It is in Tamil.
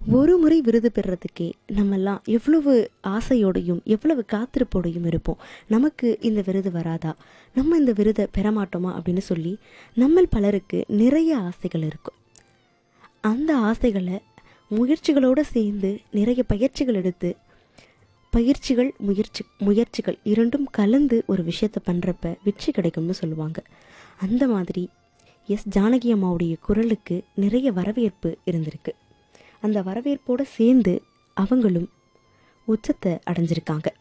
ஒரு முறை விருது பெறுறதுக்கே நம்மெல்லாம் எவ்வளவு ஆசையோடையும் எவ்வளவு காத்திருப்போடையும் இருப்போம் நமக்கு இந்த விருது வராதா நம்ம இந்த விருதை பெறமாட்டோமா அப்படின்னு சொல்லி நம்மள் பலருக்கு நிறைய ஆசைகள் இருக்கும் அந்த ஆசைகளை முயற்சிகளோடு சேர்ந்து நிறைய பயிற்சிகள் எடுத்து பயிற்சிகள் முயற்சி முயற்சிகள் இரண்டும் கலந்து ஒரு விஷயத்தை பண்ணுறப்ப வெற்றி கிடைக்கும்னு சொல்லுவாங்க அந்த மாதிரி எஸ் ஜானகி அம்மாவுடைய குரலுக்கு நிறைய வரவேற்பு இருந்திருக்கு அந்த வரவேற்போடு சேர்ந்து அவங்களும் உச்சத்தை அடைஞ்சிருக்காங்க